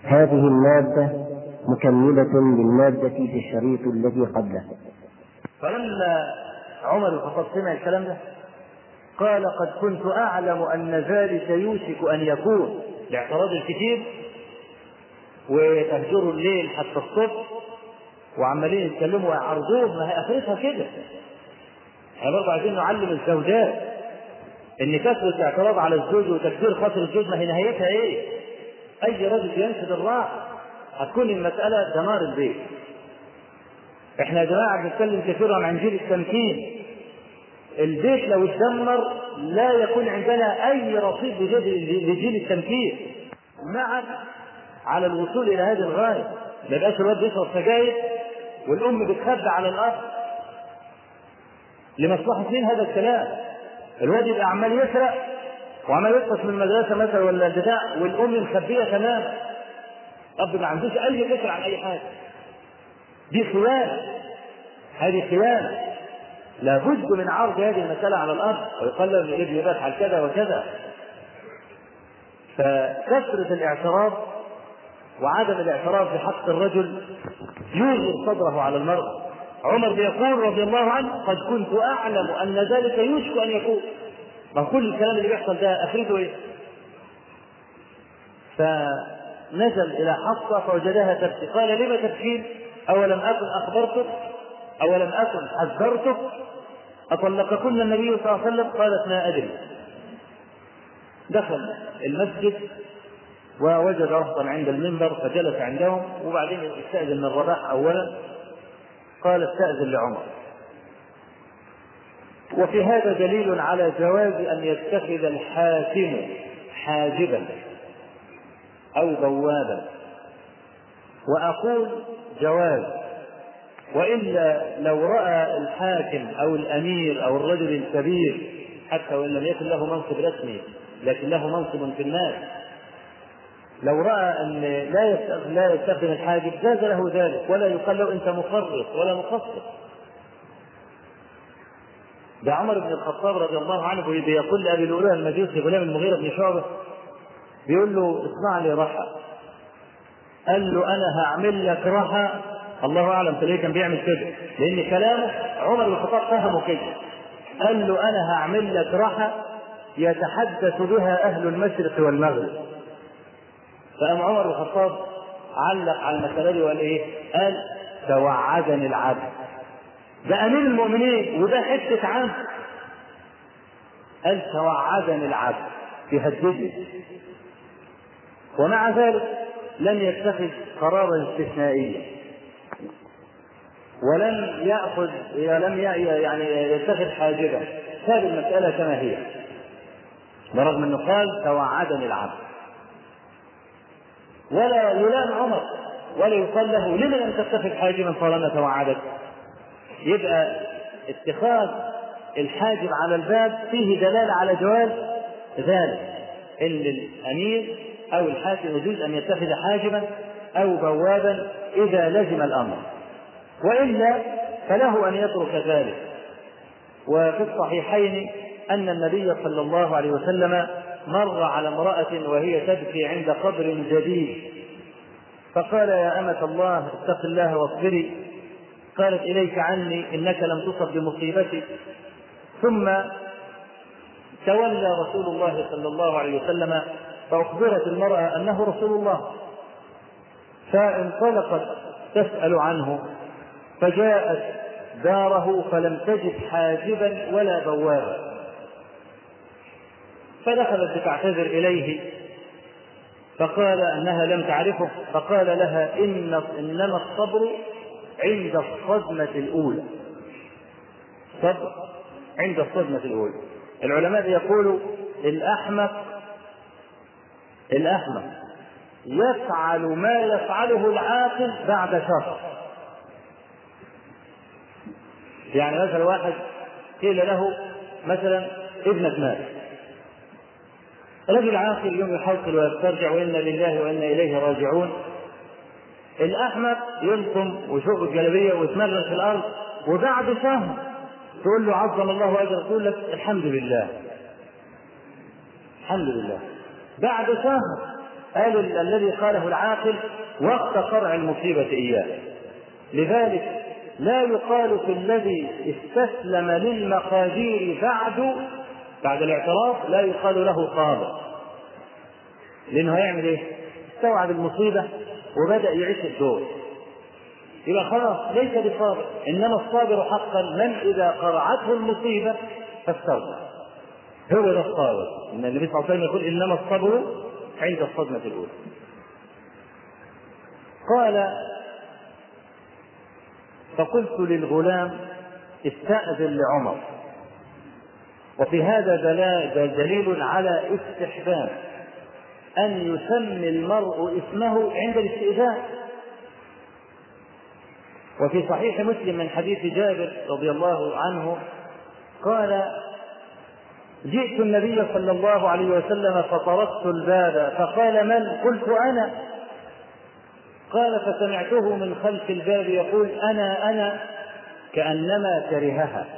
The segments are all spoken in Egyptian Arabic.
هذه المادة مكملة للمادة في الشريط الذي قبله فلما عمر بن الخطاب سمع الكلام ده قال قد كنت أعلم أن ذلك يوشك أن يكون الاعتراض الكثير وتهجروا الليل حتى الصبح وعمالين يتكلموا ويعرضوه ما هي اخرتها كده احنا برضه عايزين نعلم الزوجات ان كثره الاعتراض على الزوج وتكثير خاطر الزوج ما هي نهايتها ايه؟ اي رجل ينشد الراحه هتكون المساله دمار البيت. احنا يا جماعه بنتكلم كثيرا عن جيل التمكين. البيت لو اتدمر لا يكون عندنا اي رصيد لجيل التمكين. معا على الوصول الى هذه الغايه. ما يبقاش الواد يشرب سجاير والام بتخبى على الاب لمصلحه مين هذا الكلام؟ الواد يبقى عمال يسرق وعمال يسقط من المدرسه مثلا ولا البتاع والام مخبيه تماما الاب ما عندوش اي فكره عن اي حاجه دي خيانه هذه خيانه لابد من عرض هذه المسألة على الأرض ويقال له الابن يفعل كذا وكذا فكثرة الاعتراض وعدم الاعتراف بحق الرجل يوغر صدره على المرأة عمر بيقول رضي الله عنه قد كنت اعلم ان ذلك يوشك ان يكون ما كل الكلام اللي بيحصل ده اخرته ايه؟ فنزل الى حفصه فوجدها تبكي قال لم تبكين؟ اولم اكن اخبرتك؟ اولم اكن حذرتك؟ اطلقكن النبي صلى الله عليه وسلم؟ قالت ما ادري دخل المسجد ووجد رهطا عند المنبر فجلس عندهم وبعدين استأذن من الرباح أولا قال استأذن لعمر وفي هذا دليل على جواز أن يتخذ الحاكم حاجبا أو بوابا وأقول جواز وإلا لو رأى الحاكم أو الأمير أو الرجل الكبير حتى وإن لم يكن له منصب رسمي لكن له منصب في الناس لو راى ان لا لا يستخدم الحاجب جاز له ذلك ولا يقال له انت مفرط ولا مقصر ده عمر بن الخطاب رضي الله عنه بيقول لابي لؤلؤه المجوسي غلام المغيره بن شعبه بيقول له اصنع لي رحى قال له انا هعمل لك رحى الله اعلم تلاقيه كان بيعمل كده لان كلامه عمر بن الخطاب فهمه كده قال له انا هعمل لك رحى يتحدث بها اهل المشرق والمغرب فقام عمر بن الخطاب علق على المسألة دي وقال إيه؟ قال توعدني العبد. ده أمير المؤمنين وده حتة عبد. قال توعدني العبد يهددني. ومع ذلك لم يتخذ قرارا استثنائيا. ولم يأخذ لم يعني يتخذ حاجبا. ساب المسألة كما هي. برغم أنه قال توعدني العبد. ولا يلام عمر ولا يقال له لم لم تتخذ حاجبا طالما توعدك يبقى اتخاذ الحاجب على الباب فيه دلاله على جواز ذلك ان الامير او الحاكم يجوز ان يتخذ حاجبا او بوابا اذا لزم الامر والا فله ان يترك ذلك وفي الصحيحين ان النبي صلى الله عليه وسلم مر على امرأة وهي تبكي عند قبر جديد فقال يا أمة الله اتق الله واصبري قالت إليك عني إنك لم تصب بمصيبتي ثم تولى رسول الله صلى الله عليه وسلم فأخبرت المرأة أنه رسول الله فانطلقت تسأل عنه فجاءت داره فلم تجد حاجبا ولا بوابا فدخلت لتعتذر إليه فقال أنها لم تعرفه فقال لها إن إنما الصبر عند الصدمة الأولى صبر عند الصدمة الأولى العلماء يقولوا الأحمق الأحمق يفعل ما يفعله العاقل بعد شر يعني مثلا واحد قيل له مثلا ابنك مات رجل عاقل يوم يحصل ويسترجع وانا لله وانا اليه راجعون الاحمق يلطم ويشق الجلابيه ويتمرغ في الارض وبعد شهر تقول له عظم الله اجرك يقول لك الحمد لله الحمد لله بعد شهر قالوا الذي قاله العاقل وقت قرع المصيبة إياه لذلك لا يقال في الذي استسلم للمقادير بعد بعد الاعتراف لا يقال له صابر لأنه هيعمل إيه؟ استوعب المصيبة وبدأ يعيش الدور يبقى خلاص ليس بصابر إنما الصابر حقا من إذا قرعته المصيبة فاستغفر هو ده الصابر إن النبي صلى الله عليه وسلم يقول إنما الصبر عند الصدمة الأولى قال فقلت للغلام استأذن لعمر وفي هذا دليل على استحباب أن يسمي المرء اسمه عند الاستئذان وفي صحيح مسلم من حديث جابر رضي الله عنه قال جئت النبي صلى الله عليه وسلم فطرقت الباب فقال من قلت انا قال فسمعته من خلف الباب يقول انا انا كانما كرهها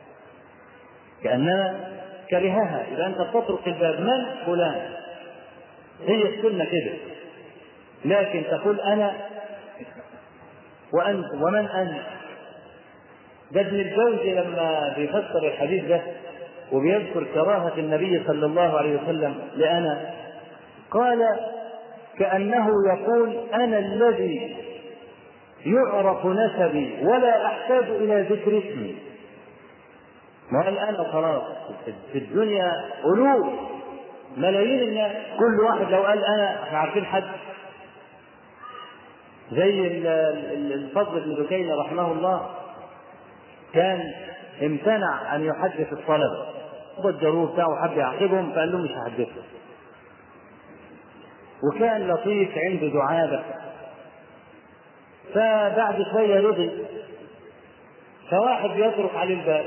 كانما كرهها اذا انت تطرق الباب من فلان هي السنه كده لكن تقول انا وانت ومن انت ده ابن الجوزي لما بيفسر الحديث ده وبيذكر كراهة النبي صلى الله عليه وسلم لأنا قال كأنه يقول أنا الذي يعرف نسبي ولا أحتاج إلى ذكر اسمي ما الآن خلاص في الدنيا ألوف ملايين الناس كل واحد لو قال أنا احنا عارفين حد زي الفضل بن دكين رحمه الله كان امتنع ان يحدث الطلبه ضجروه بتاعه وحب يعاقبهم فقال لهم مش هحدثهم وكان لطيف عنده دعابه فبعد شويه رضي فواحد يطرق عليه الباب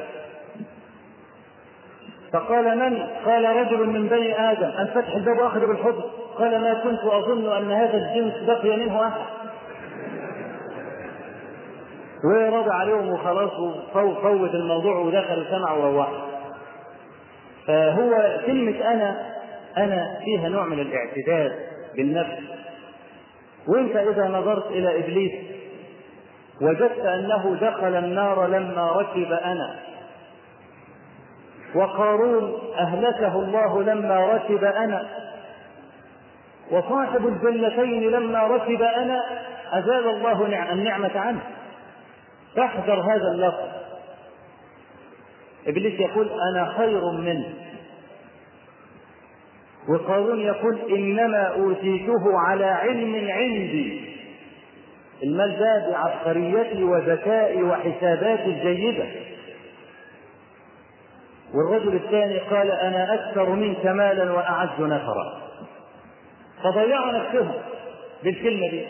فقال من؟ قال رجل من بني ادم ان فتح الباب واخذ بالحضن قال ما كنت اظن ان هذا الجنس بقي منه احد ورد عليهم وخلاص وفوت الموضوع ودخل وسمع وروح فهو كلمة أنا أنا فيها نوع من الاعتداد بالنفس وأنت إذا نظرت إلى إبليس وجدت أنه دخل النار لما ركب أنا وقارون أهلكه الله لما ركب أنا وصاحب الجنتين لما ركب أنا أزال الله النعمة عنه فاحذر هذا اللفظ ابليس يقول انا خير منه وقارون يقول انما اوتيته على علم عندي المال ده بعبقريتي وذكائي وحساباتي الجيده والرجل الثاني قال انا اكثر منك مالا واعز نفرا فضيعوا نفسهم بالكلمه دي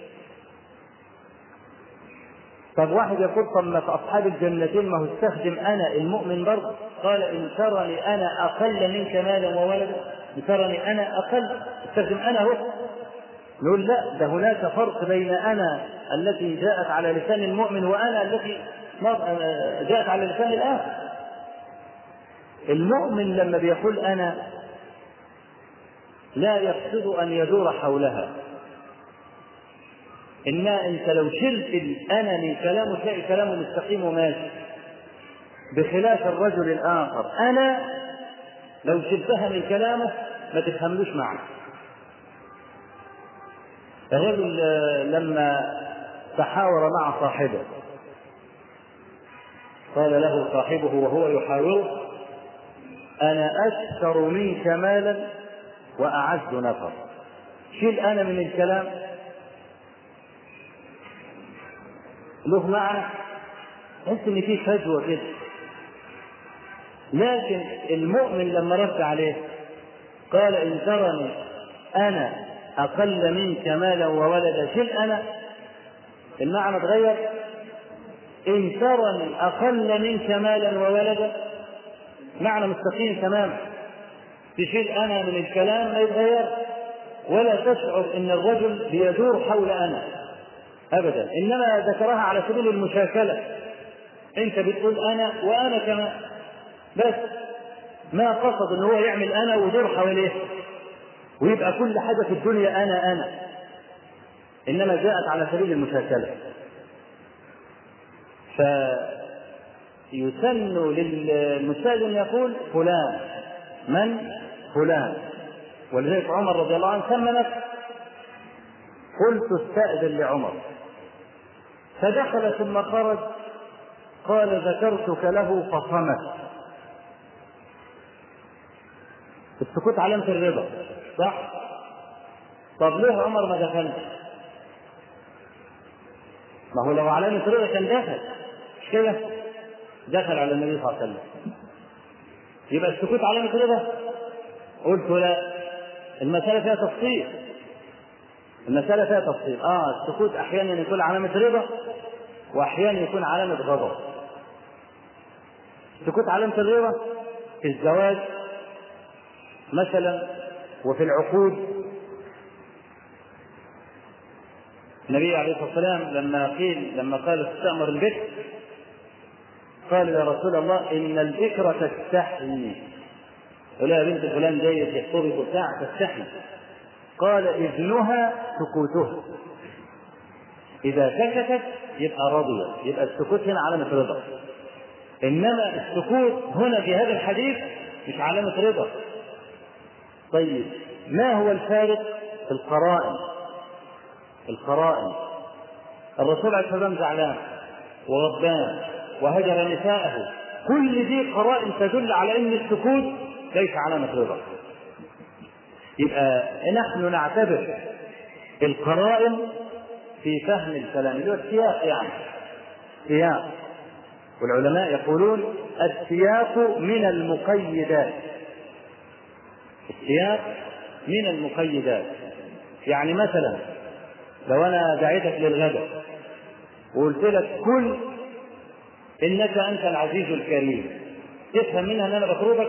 طب واحد يقول طب ما في اصحاب الجنتين ما هو استخدم انا المؤمن برضه قال ان ترني انا اقل منك مالا وولدا ان ترني انا اقل استخدم انا هو نقول لا ده هناك فرق بين انا التي جاءت على لسان المؤمن وانا التي جاءت على لسان الاخر المؤمن لما بيقول انا لا يقصد ان يدور حولها انما انت لو شلت الانا من كلامه تلاقي كلامه مستقيم وماشي بخلاف الرجل الاخر انا لو شلتها من كلامه ما تفهملوش معنى الرجل لما تحاور مع صاحبه قال له صاحبه وهو يحاوره انا اكثر منك مالا واعز نفر شيل انا من الكلام له معنى تحس ان في فجوه كده لكن المؤمن لما رد عليه قال ان ترني انا اقل منك مالا وولدا شيل انا المعنى اتغير ان ترني اقل منك مالا وولدا معنى مستقيم تماما تشيل انا من الكلام ما يتغير ولا تشعر ان الرجل بيدور حول انا ابدا انما ذكرها على سبيل المشاكله انت بتقول انا وانا كمان بس ما قصد ان هو يعمل انا ويدور حواليه ويبقى كل حاجة في الدنيا أنا أنا إنما جاءت على سبيل المشاكلة فيسن للمستأذن أن يقول فلان من فلان ولذلك عمر رضي الله عنه سمى نفسه قلت استأذن لعمر فدخل ثم خرج قال ذكرتك له فصمت السكوت علامة الرضا صح؟ طب ليه عمر ما دخلش؟ ما هو لو علامة رضا كان دخل مش كده؟ دخل على النبي صلى الله عليه وسلم يبقى السكوت علامة رضا؟ قلت لا المسألة فيها تفصيل المسألة فيها تفصيل اه السكوت أحيانا يكون علامة رضا وأحيانا يكون علامة غضب السكوت علامة الرضا في الزواج مثلا وفي العقود النبي عليه الصلاه والسلام لما قيل لما قال تستأمر البكر قال يا رسول الله ان البكر تستحي قال يا بنت فلان جاي تخطبك وبتاع تستحي قال اذنها سكوتها اذا سكتت يبقى راضيه يبقى السكوت هنا علامه رضا انما السكوت هنا في هذا الحديث مش علامه رضا طيب ما هو الفارق في القرائن القرائن الرسول عليه الصلاه والسلام زعلان وغضبان وهجر نساءه كل دي قرائن تدل على ان السكوت ليس علامه رضا يبقى نحن نعتبر القرائن في فهم الكلام اللي هو السياق يعني سياق والعلماء يقولون السياق من المقيدات السياق من المقيدات يعني مثلا لو انا دعيتك للغداء وقلت لك كل انك انت العزيز الكريم تفهم منها ان انا بطردك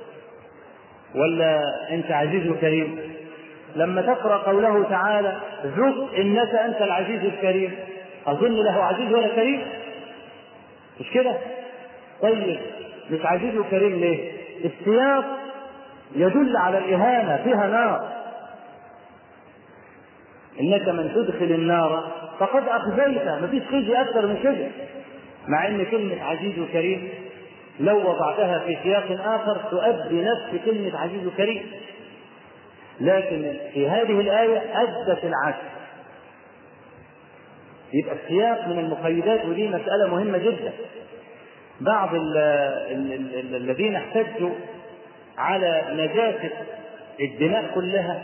ولا انت عزيز وكريم لما تقرا قوله تعالى ذق انك انت العزيز الكريم اظن له عزيز ولا كريم مش كده طيب مش عزيز وكريم ليه السياق يدل على الإهانة فيها نار إنك من تدخل النار فقد أخزيت مفيش خزي أكثر من كده مع إن كلمة عزيز وكريم لو وضعتها في سياق آخر تؤدي نفس كلمة عزيز وكريم لكن في هذه الآية أدت العكس يبقى السياق من المقيدات ودي مسألة مهمة جدا بعض ال ال ال الذين احتجوا على نجاسة الدماء كلها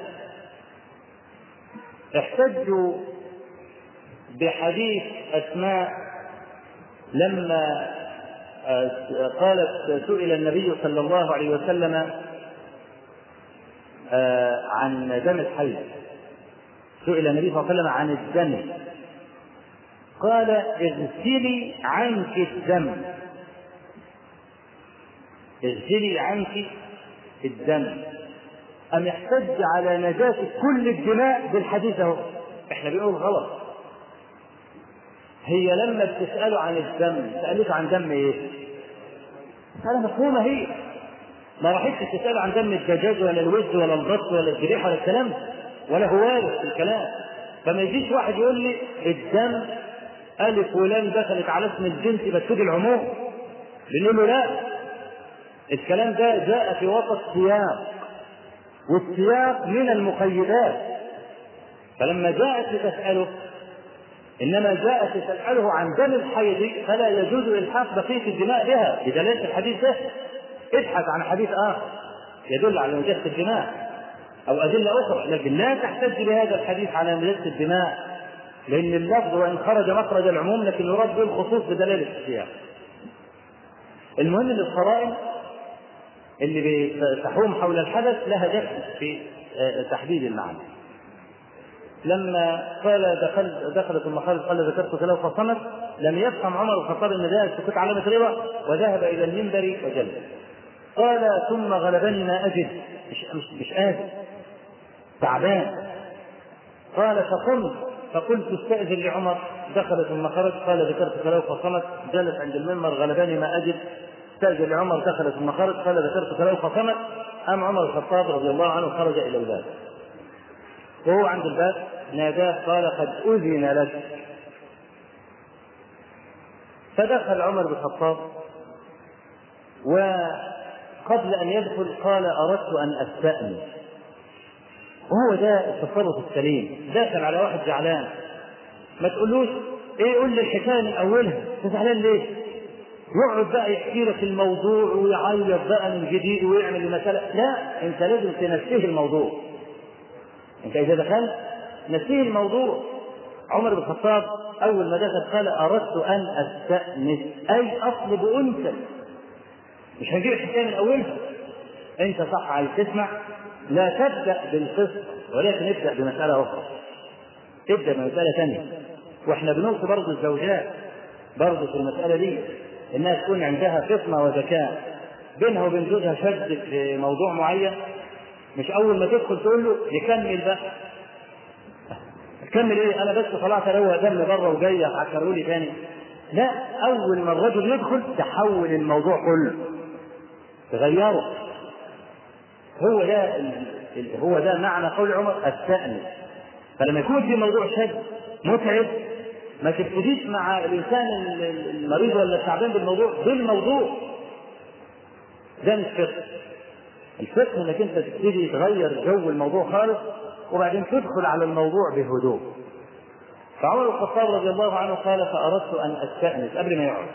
احتجوا بحديث أسماء لما قالت سئل النبي صلى الله عليه وسلم عن دم الحيض سئل النبي صلى الله عليه وسلم عن الدم قال اغسلي عنك الدم اغسلي عنك الدم أم يحتج على نجاسة كل الدماء بالحديث اهو احنا بنقول غلط هي لما بتسألوا عن الدم سألته عن دم ايه؟ مسألة مفهومة هي ما راحتش تسألوا عن دم الدجاج ولا الوز ولا البط ولا الذبيحة ولا الكلام ولا هو وارد في الكلام فما يجيش واحد يقول لي الدم ألف ولام دخلت على اسم الجنس بتفيد العموم بنقول له لا الكلام ده جاء في وسط سياق والسياق من المقيدات فلما جاءت لتسأله إنما جاءت تسأله عن دم الحيض فلا يجوز إلحاق بقية الدماء بها بدلالة الحديث ده ابحث عن حديث آخر يدل على نجاسة الدماء أو أدلة أخرى لكن لا تحتج بهذا الحديث على نجاسة الدماء لأن اللفظ وإن خرج مخرج العموم لكن يراد به الخصوص بدلالة السياق المهم ان القرائن اللي تحوم حول الحدث لها دخل في تحديد المعنى لما قال دخل دخلت ثم خرج قال ذكرتك له فصمت لم يفهم عمر الخطاب ان ده السكوت علامه رضا وذهب الى المنبر وجلس قال ثم غلبني ما اجد مش مش, مش قادر تعبان قال فقمت فقلت استاذن لعمر دخل ثم خرج قال ذكرتك له فصمت جلس عند المنبر غلبني ما اجد استأذن لعمر دخل ثم خرج قال ذكرت له فصمت أم عمر الخطاب رضي الله عنه خرج إلى الباب وهو عند الباب ناداه قال قد أذن لك فدخل عمر بن الخطاب وقبل أن يدخل قال أردت أن أستأنس وهو ده التصرف السليم داخل على واحد زعلان ما تقولوش ايه قول لي الحكايه من اولها انت زعلان ليه؟ يقعد بقى يحكي لك الموضوع ويعيط بقى من جديد ويعمل المساله لا انت لازم تنسيه الموضوع انت اذا دخلت نسيه الموضوع عمر بن الخطاب اول ما دخل قال اردت ان استانس اي اطلب انسا مش هنجيب الحكايه من اولها انت صح عايز تسمع لا تبدا بالقصه ولكن ابدا بمساله اخرى ابدا بمساله ثانيه واحنا بنوصي برضه الزوجات برضه في المساله دي انها تكون عندها فطنه وذكاء بينها وبين زوجها شد في موضوع معين مش اول ما تدخل تقول له نكمل بقى تكمل ايه انا بس طلعت اروق دم بره وجاي عكروا لي تاني لا اول ما الرجل يدخل تحول الموضوع كله تغيره هو ده هو ده معنى قول عمر التأنس فلما يكون في موضوع شد متعب ما تبتديش مع الانسان المريض ولا التعبان بالموضوع بالموضوع ده مش فقه الفقه انك انت تبتدي تغير جو الموضوع خالص وبعدين تدخل على الموضوع بهدوء فعمر الخطاب رضي الله عنه قال فاردت ان استانس قبل ما يقعد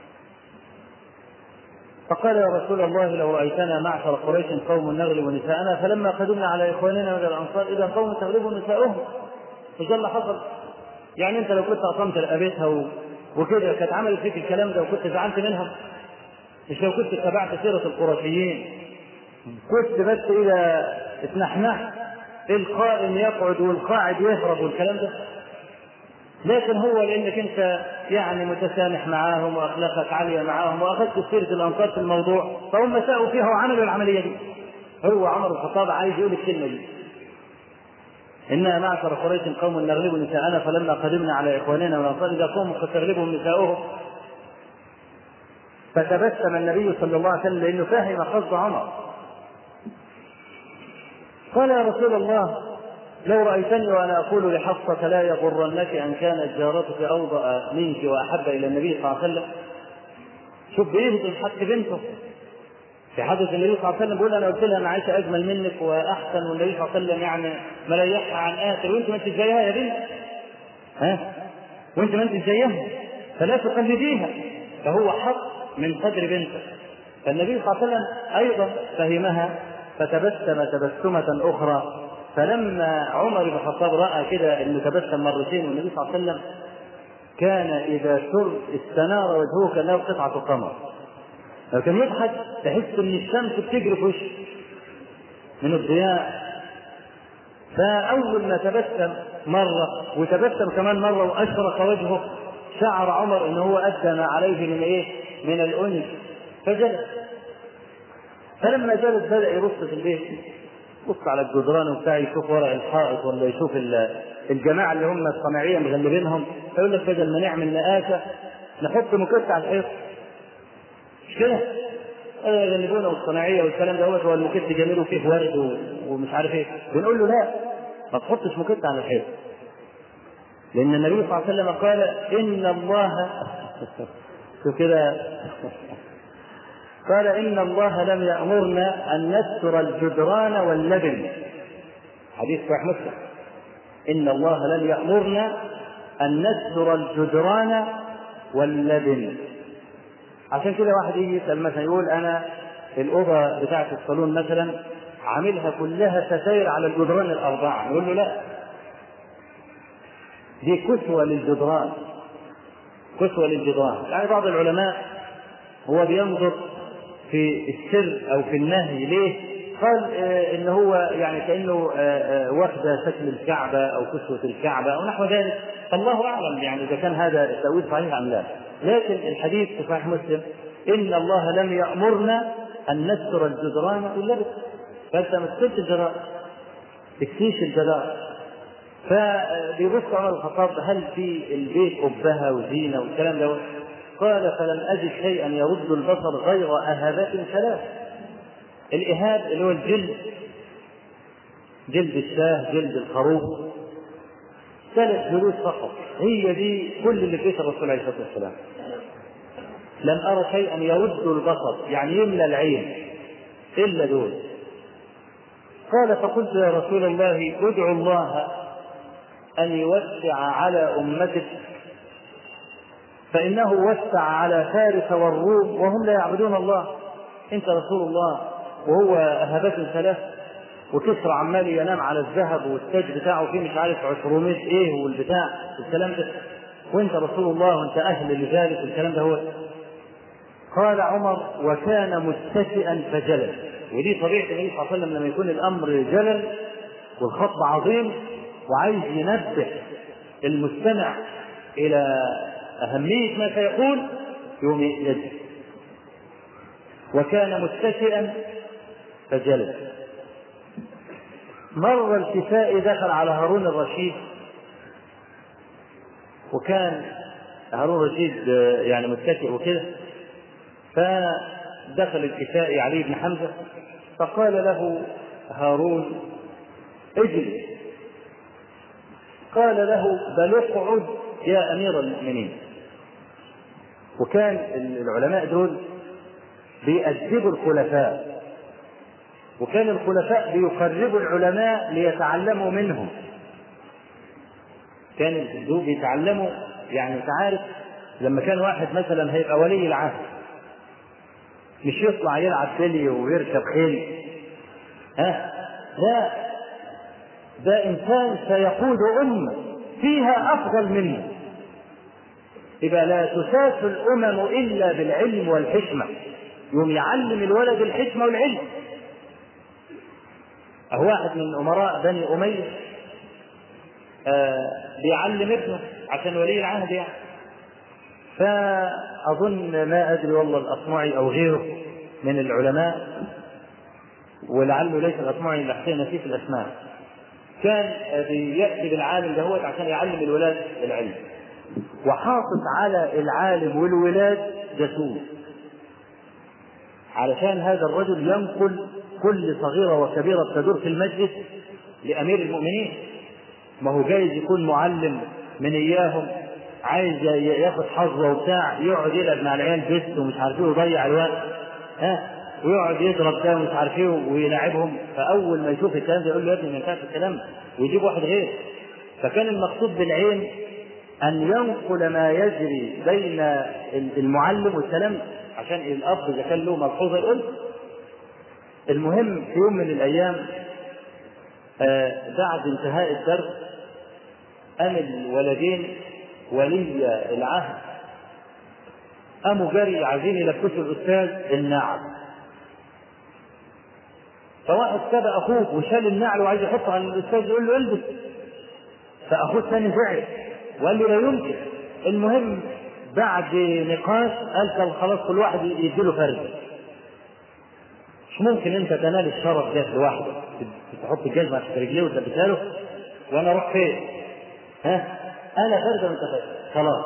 فقال يا رسول الله لو رايتنا معشر قريش قوم نغلب نساءنا فلما قدمنا على اخواننا من الانصار اذا قوم تغلب نساؤهم مش ده اللي حصل يعني انت لو كنت اقمت رقبتها و... وكده كانت عملت فيك الكلام ده وكنت زعلت منها مش لو كنت اتبعت سيره القرشيين كنت بس اذا اتنحنحت القائم يقعد والقاعد يهرب والكلام ده لكن هو لانك انت يعني متسامح معاهم واخلاقك عاليه معاهم واخذت سيره الانصار في الموضوع فهم ساءوا فيها وعملوا العمليه دي هو عمر الخطاب عايز يقول الكلمه دي إنا معشر قريش قوم نغلب نساءنا فلما قدمنا على إخواننا والأنصار إذا قوم قد تغلبهم نساؤهم فتبسم النبي صلى الله عليه وسلم لأنه فهم قصد عمر قال يا رسول الله لو رأيتني وأنا أقول لحفصة لا يغرنك أن كانت جارتك أوضأ منك وأحب إلى النبي صلى الله عليه وسلم شوف بيهدم حق بنته في حدث النبي صلى الله عليه وسلم بيقول انا قلت لها انا عايشه اجمل منك واحسن والنبي صلى الله عليه وسلم يعني مريحها عن اخر وانت ما انت زيها يا بنت ها وانت ما انت زيها فلا تقلديها فهو حق من قدر بنته فالنبي صلى الله عليه وسلم ايضا فهمها فتبسم تبسمه اخرى فلما عمر بن الخطاب راى كده انه تبسم مرتين والنبي صلى الله عليه وسلم كان اذا سر استنار وجهه كانه قطعه قمر لو كان يضحك تحس ان الشمس بتجري في وشه من الضياء فاول ما تبسم مره وتبسم كمان مره واشرق وجهه شعر عمر ان هو ادى ما عليه من ايه؟ من الانس فجلس فلما جلس بدا يبص في البيت يبص على الجدران وبتاع يشوف ورق الحائط ولا يشوف الجماعه اللي هم الصناعيه مغلبينهم فيقول لك بدل ما نعمل نقاشه نحط مكت على الحيط مش كده؟ يغلبونا والصناعيه والكلام دوت هو المكت جميل وفيه ورد ومش عارف ايه بنقول له لا ما تحطش مكت على الحيط لان النبي صلى الله عليه وسلم قال ان الله شوف كده قال ان الله لم يامرنا ان نستر الجدران واللبن حديث صحيح مسلم ان الله لم يامرنا ان نستر الجدران واللبن عشان كده واحد يجي يسال مثلا يقول انا الاوضه بتاعه الصالون مثلا عاملها كلها ستاير على الجدران الاربعه نقول له لا دي كسوه للجدران كسوه للجدران يعني بعض العلماء هو بينظر في السر او في النهي ليه؟ قال آه ان هو يعني كانه آه آه واخده شكل الكعبه او كسوه الكعبه او نحو ذلك الله اعلم يعني اذا كان هذا التاويل صحيح ام لا لكن الحديث في صحيح مسلم ان الله لم يامرنا ان نستر الجدران واللبس فانت ما تسترش الجدار تكفيش الجدار فبيبص عمر الخطاب هل في البيت قبها وزينه والكلام ده قال فلم أجد شيئا يرد البصر غير أهابات ثلاث الإهاب اللي هو الجلد جلد الشاه جلد الخروف ثلاث جلود فقط هي دي كل اللي فيه الرسول عليه الصلاه والسلام لم ارى شيئا يرد البصر يعني يملى العين الا دول قال فقلت يا رسول الله ادعو الله ان يوسع على امتك فانه وسع على فارس والروم وهم لا يعبدون الله انت رسول الله وهو اهبات ثلاث وكسرى عمال ينام على الذهب والتاج بتاعه فيه مش عارف 200 ايه والبتاع الكلام ده وانت رسول الله وانت اهل لذلك والكلام ده هو قال عمر وكان متكئا فجلس ودي طبيعه النبي صلى الله عليه وسلم لما يكون الامر جلل والخطب عظيم وعايز ينبه المستمع الى اهميه ما سيقول يوم يجلس وكان متكئا فجلس مر الكسائي دخل على هارون الرشيد وكان هارون الرشيد يعني متكئ وكده فدخل الكسائي علي بن حمزه فقال له هارون اجلس قال له بل اقعد يا امير المؤمنين وكان العلماء دول بيأدبوا الخلفاء وكان الخلفاء بيقربوا العلماء ليتعلموا منهم كان الهدوء بيتعلموا يعني انت عارف لما كان واحد مثلا هيبقى ولي العهد مش يطلع يلعب بلي ويركب خيل ها لا ده انسان سيقود امه فيها افضل منه يبقى لا تساس الامم الا بالعلم والحكمه يوم يعلم الولد الحكمه والعلم أهو واحد من أمراء بني أمية آه بيعلم ابنه عشان ولي العهد يعني فأظن ما أدري والله الأصمعي أو غيره من العلماء ولعله ليس الأصمعي اللي أحسن فيه في الأسماء كان بيأتي بالعالم دهوت عشان يعلم الولاد العلم وحاطط على العالم والولاد جاسوس علشان هذا الرجل ينقل كل صغيرة وكبيرة تدور في المجلس لأمير المؤمنين ما هو جايز يكون معلم من إياهم عايز ياخد حظه وبتاع يقعد يلعب مع العيال بيست ومش عارف ايه ويضيع الوقت ها ويقعد يضرب ده ومش عارف ايه ويلاعبهم فاول ما يشوف الكلام ده يقول له يا ابني ما ينفعش الكلام ويجيب واحد غير فكان المقصود بالعين ان ينقل ما يجري بين المعلم والكلام عشان الاب اذا كان له ملحوظه يقول المهم في يوم من الايام آه بعد انتهاء الدرس قام الولدين ولي العهد قاموا جري عايزين يلبسوا الاستاذ النعل فواحد سبق اخوه وشال النعل وعايز يحطه على الاستاذ يقول له البس فاخوه الثاني زعل وقال له لا يمكن المهم بعد نقاش قال خلاص كل واحد يديله فرد مش ممكن انت تنال الشرف ده لوحدك تحط الجزمه في رجليه وتلبسها له وانا اروح فين؟ ها؟ انا فرد وانت فرد خلاص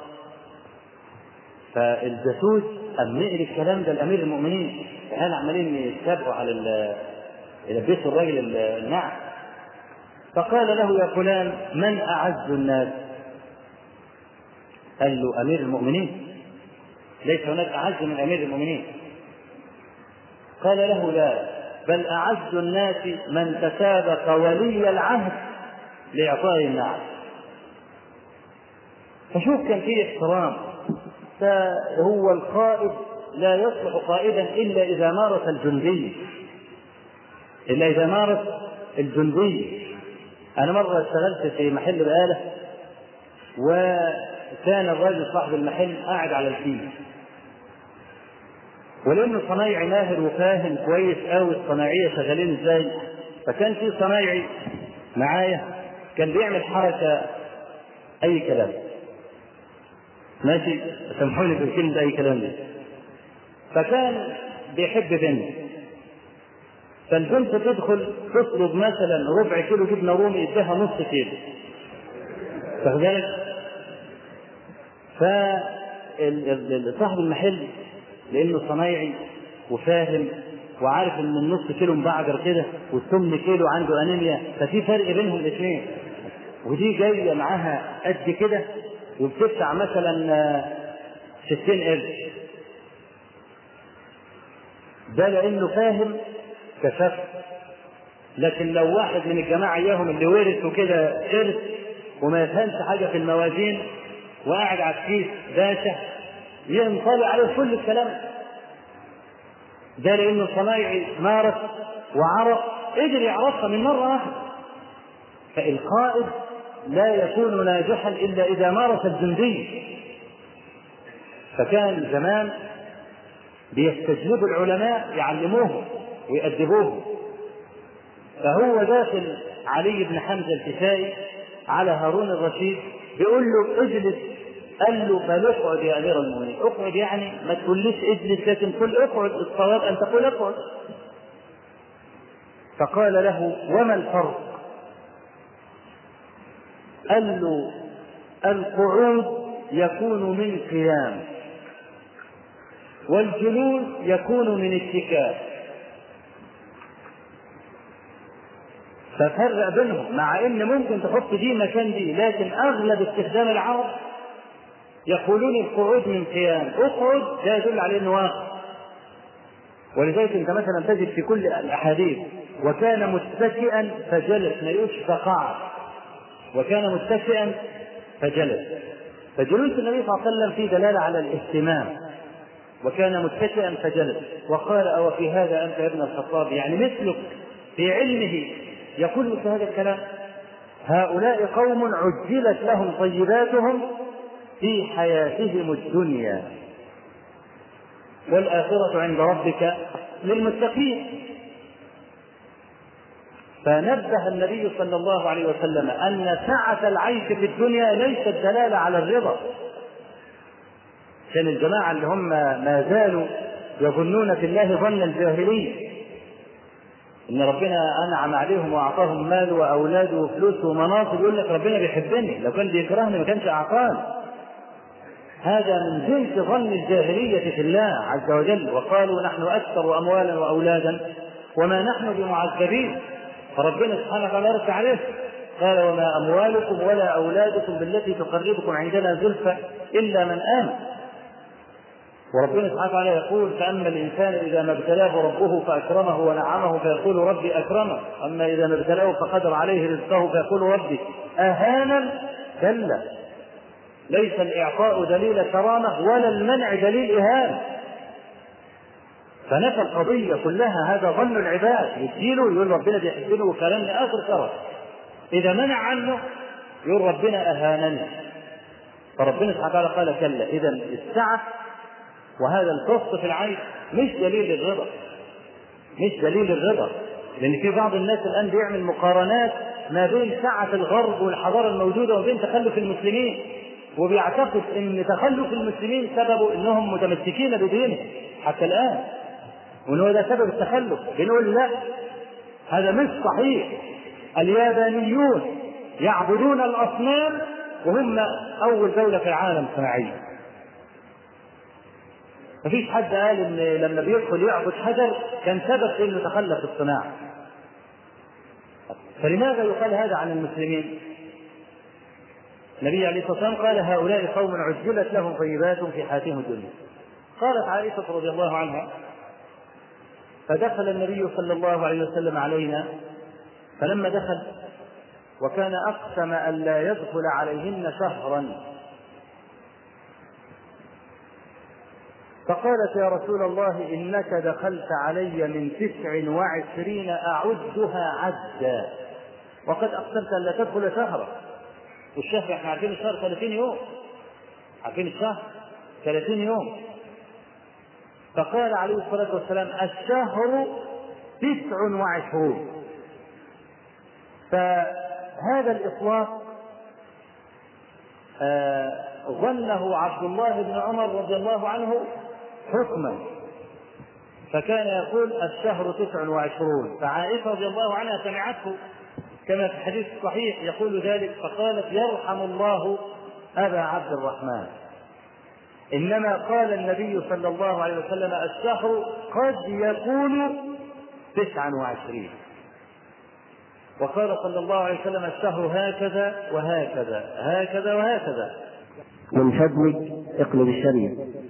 فالجاسوس قام نقل الكلام ده لامير المؤمنين الان عمالين يتابعوا على يلبسوا الراجل النعم فقال له يا فلان من اعز الناس؟ قال له امير المؤمنين ليس هناك اعز من امير المؤمنين قال له لا بل اعز الناس من تسابق ولي العهد لاعطاء النعم فشوف كان فيه احترام فهو القائد لا يصلح قائدا الا اذا مارس الجندي الا اذا مارس الجندي انا مره اشتغلت في محل بقاله وكان الراجل صاحب المحل قاعد على الفيل ولانه صنايعي ماهر وفاهم كويس قوي الصناعيه شغالين ازاي فكان في صنايعي معايا كان بيعمل حركه اي كلام ماشي سامحوني بالكلمه ده اي كلام دي فكان بيحب بنت فالبنت تدخل تطلب مثلا ربع كيلو جبنه رومي يديها نص كيلو واخد بالك؟ صاحب المحل لانه صنايعي وفاهم وعارف ان النص كيلو مبعجر كده والثمن كيلو عنده انيميا ففي فرق بينهم الاثنين ودي جايه معاها قد كده وبتدفع مثلا 60000 ده لانه فاهم كشف لكن لو واحد من الجماعه اياهم اللي ورثوا كده ارث وما يفهمش حاجه في الموازين وقاعد على الكيس باشا ينطلع عليه كل الكلام ده لانه صنايعي مارس وعرف قدر يعرفها من مره واحده فالقائد لا يكون ناجحا الا اذا مارس الجندي فكان زمان بيستجلبوا العلماء يعلموهم ويأدبوهم فهو داخل علي بن حمزه الكسائي على هارون الرشيد بيقول له اجلس قال له بل اقعد يا امير المؤمنين اقعد يعني ما تقوليش اجلس لكن قل اقعد الصواب ان تقول اقعد فقال له وما الفرق قال له القعود يكون من قيام والجلوس يكون من اتكاء ففرق بينهم مع ان ممكن تحط دي مكان دي لكن اغلب استخدام العرب يقولون القعود من قيام اقعد ده يدل على انه واقع ولذلك انت مثلا تجد في كل الاحاديث وكان متكئا فجلس ما يقولش فقعد وكان متكئا فجلس فجلوس النبي صلى الله عليه وسلم فيه دلاله على الاهتمام وكان متكئا فجلس وقال او في هذا انت يا ابن الخطاب يعني مثلك في علمه يقول مثل هذا الكلام هؤلاء قوم عجلت لهم طيباتهم في حياتهم الدنيا والآخرة عند ربك للمتقين فنبه النبي صلى الله عليه وسلم أن سعة العيش في الدنيا ليست دلالة على الرضا كان الجماعة اللي هم ما زالوا يظنون في الله ظن الجاهلية ان ربنا انعم عليهم واعطاهم مال واولاد وفلوس ومناصب يقول لك ربنا بيحبني لو كان بيكرهني ما كانش اعطاني هذا من جنس ظن الجاهلية في الله عز وجل وقالوا نحن أكثر أموالا وأولادا وما نحن بمعذبين فربنا سبحانه وتعالى يرد عليه قال وما أموالكم ولا أولادكم بالتي تقربكم عندنا زلفى إلا من آمن وربنا سبحانه وتعالى يقول فأما الإنسان إذا ما ابتلاه ربه فأكرمه ونعمه فيقول ربي أكرمه أما إذا ما ابتلاه فقدر عليه رزقه فيقول ربي أهانا كلا ليس الإعطاء دليل كرامة ولا المنع دليل إهانة فنفى القضية كلها هذا ظن العباد يديله يقول ربنا بيحبني وكرمني آخر كرم إذا منع عنه يقول ربنا أهانني فربنا سبحانه وتعالى قال كلا إذا السعة وهذا البسط في العيش مش دليل الرضا مش دليل الرضا لأن في بعض الناس الآن بيعمل مقارنات ما بين سعة الغرب والحضارة الموجودة وما بين تخلف المسلمين وبيعتقد ان تخلف المسلمين سببه انهم متمسكين بدينهم حتى الان وان هو ده سبب التخلف بنقول لا هذا مش صحيح اليابانيون يعبدون الاصنام وهم اول دوله في العالم صناعيه مفيش حد قال ان لما بيدخل يعبد حجر كان سبب في انه تخلف الصناعه فلماذا يقال هذا عن المسلمين النبي عليه الصلاه والسلام قال هؤلاء قوم عجلت لهم طيبات في حياتهم الدنيا قالت عائشه رضي الله عنها فدخل النبي صلى الله عليه وسلم علينا فلما دخل وكان اقسم الا يدخل عليهن شهرا فقالت يا رسول الله انك دخلت علي من تسع وعشرين اعدها عدا وقد اقسمت الا تدخل شهرا والشهر احنا عارفين الشهر 30 يوم عارفين الشهر 30 يوم فقال عليه الصلاة والسلام الشهر تسع وعشرون فهذا الإطلاق آه ظنه عبد الله بن عمر رضي الله عنه حكما فكان يقول الشهر تسع وعشرون فعائشة رضي الله عنها سمعته كما في الحديث الصحيح يقول ذلك فقالت يرحم الله أبا عبد الرحمن إنما قال النبي صلى الله عليه وسلم الشهر قد يكون تسعا وعشرين وقال صلى الله عليه وسلم الشهر هكذا وهكذا هكذا وهكذا من فضلك اقلب الشريط